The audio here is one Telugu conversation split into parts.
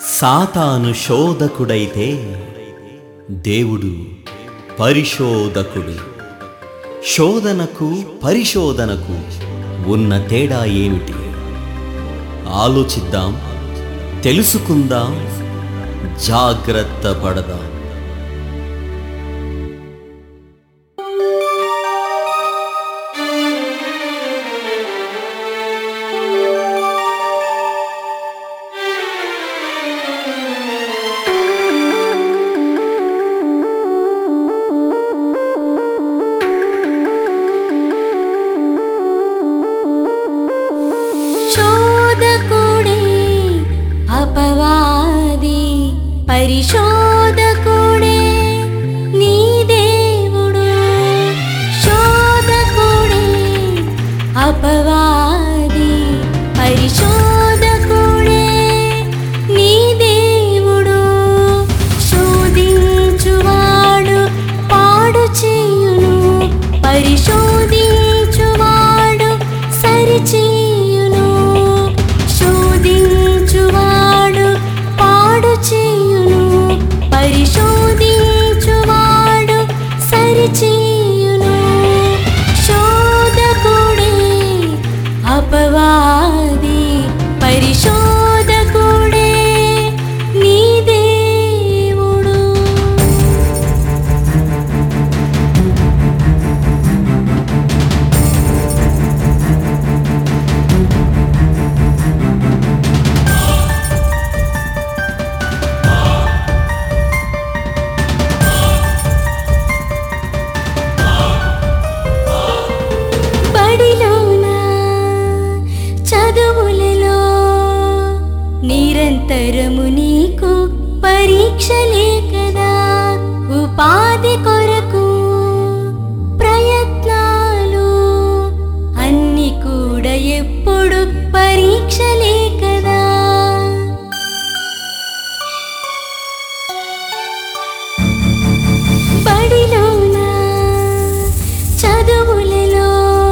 సాతాను శోధకుడైతే దేవుడు పరిశోధకుడు శోధనకు పరిశోధనకు ఉన్న తేడా ఏమిటి ఆలోచిద్దాం తెలుసుకుందాం జాగ్రత్త పడదాం శోధకుడే అపవాది పరిశోధకుడే నీ దేవుడు శోధకుడే అపవాది పరిశోధకుడే నీ దేవుడు శోధించువాడు పాడు చేయును పరిశోధించువాడు సరిచేయును శోధించువాడు పాడు చేయును పరిశోధించువాడు సరిచేయును శోధకుడే అపవాది పరిశోధకుడే నీ దేవుడు బడిలోన చదువులలో నిరంతరము నీకు పరీక్షలే కదా ఉపాధి కొరకు ప్రయత్నాలు అన్ని కూడా ఎప్పుడు పరీక్షలే కదా బడిలోన చదువులలో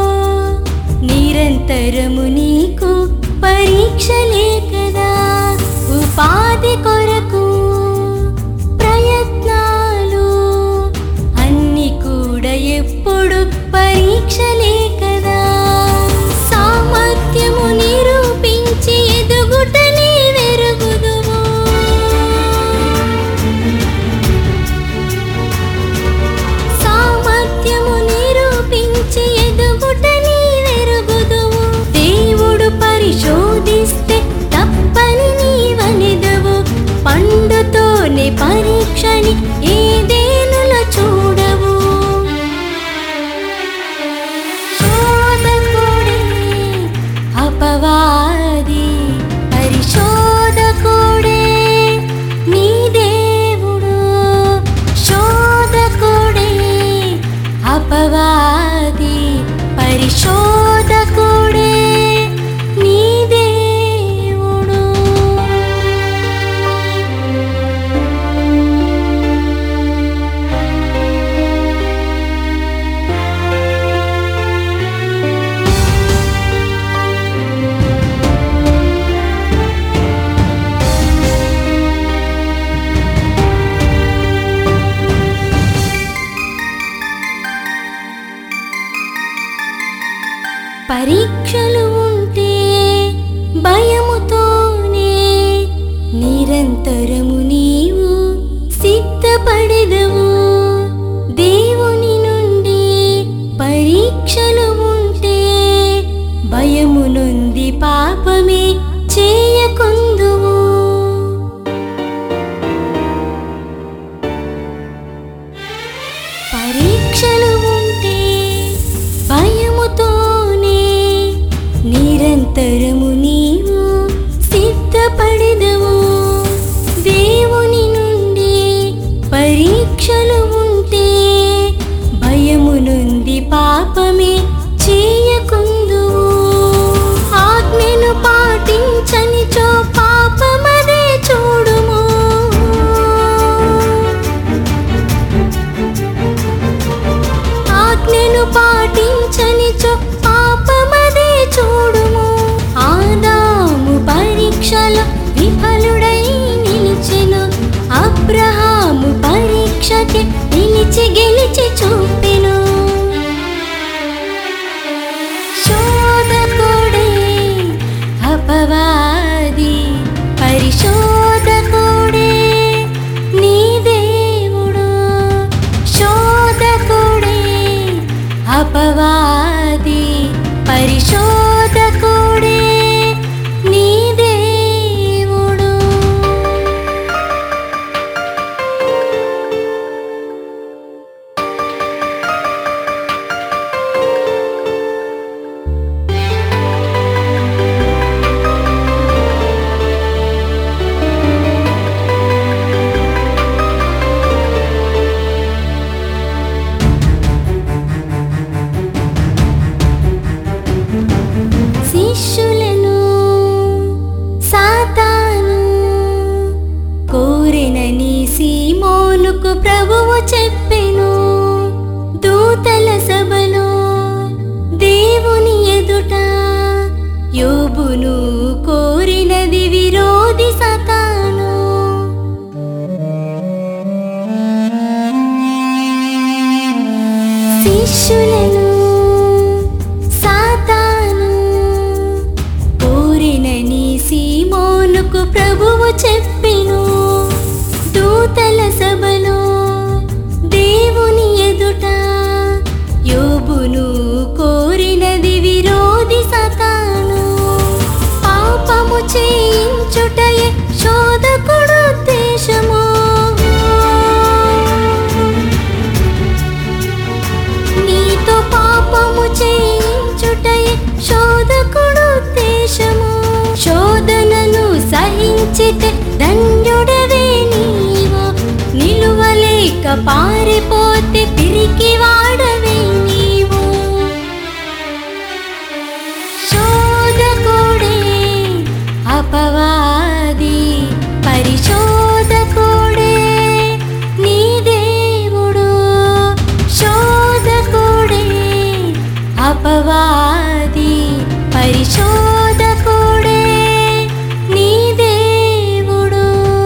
నిరంతరము నీకు పరీక్షలే కదా ఉపాధి కొరకు ప్రయత్నాలు అన్ని కూడా ఎప్పుడు పరీక్షలే కదా సామర్థ్యము నిరూపించి ఎదుగుటనే వెరుగుదువు సామర్థ్యము నిరూపించి ఎదుగుట నీవెరుగుదువు దేవుడు పరిశోధిస్తే తప్పని నీవనిదవు పండుతోనే పరీక్షని ఏదేనుల చూడవు శోధకుడే అపవాది పరిశోధకుడే నీ దేవుడు శోధకుడే అపవాది పరిశోధకుడే నీ దేవుడు పరీక్షలు ఉంటే భయముతోనే నిరంతరము నీవు సిద్ధపడెదవు దేవుని నుండి పరీక్షలు ఉంటే భయము నుండి పాపమే చేయకుందువు పరీక్షలు ఉంటే భయముతోనే నిరంతరము నీవు సిద్ధపడెదవు దేవుని నుండి పరీక్షలు ఉంటే భయము నుండి పాపమే చేయకుందువు ఆజ్ఞను పాటించనిచో పాపమదే చూడుము ఆజ్ఞను పాటించనిచో పాపమదే చూడుము ఆదా చెప్పెను దూతల సభలో దేవుని ఎదుట యోబును కోరినది విరోధి సతాను శిష్యులను సాతాను కోరినని సీమోనుకు ప్రభువు చెప్పెను దూతల సభలో దేవుని ఎదుట యోబును కోరినది విరోధి సతాను పాపము చేయించుటయే శోధకుడు దేశము నీతో పాపము చేయించుటయే శోధకుడు దేశము శోధనను సహించితే ధన్యుడవే నీవు నిలువలేక పారిపోతే పిరికి వాడవే నీవు శోధకుడే అపవాది పరిశోధకుడే నీ దేవుడు శోధకుడే అపవాది పరిశోధకుడే నీ దేవుడు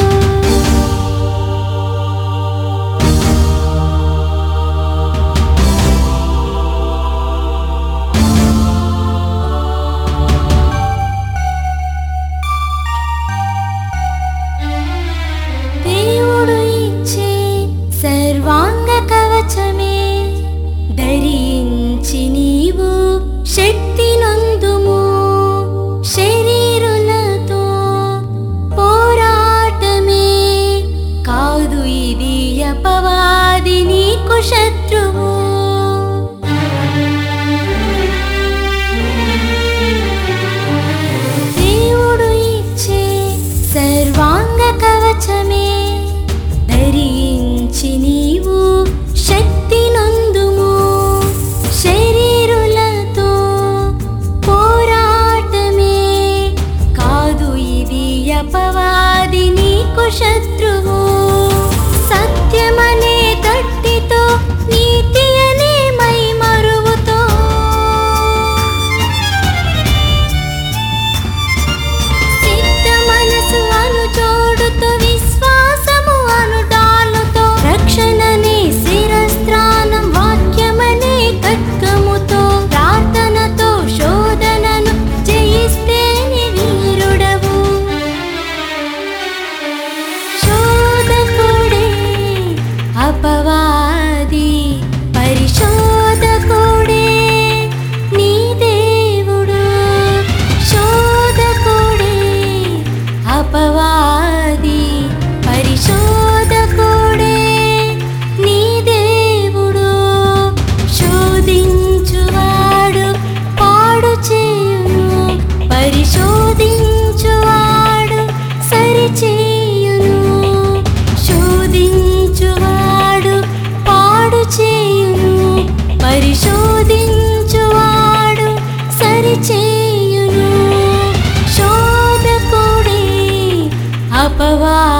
దేవుడు ఇచ్చే సర్వాంగ కవచమే ధరించి నీవు శక్తి నందుము శరీరులతో పోరాటమే కాదు ఇది అపవాది నీకు శత్రువు దేవుడు ఇచ్చే సర్వాంగ కవచమే ధరించి నీవు శక్తి నందుము శరీరులతో పోరాటమే కాదు ఇది అపవాది నీకు శత్రువు సత్యమనే గట్టితో నీతి అనే మై మరువుతో సిద్ధ మనసు అను చోడుతో విశ్వాసము అను డాలుతో రక్షణనే శిరస్త్రానం వాక్యమనే ఖడ్గముతో ప్రార్థనతో శోధనను జయిస్తేనే వీరుడవు శోధకుడే అపవాది పరిశోధకుడే నీ దేవుడు శోధకుడే అపవాది పరిశోధకుడే నీ దేవుడు శోధించువాడు పాడు చేయును పరిశోధించువాడు సరిచేయును శోధించువాడు పాడు చేయును పరిశోధించువాడు సరిచేయును శోధకుడే అపవా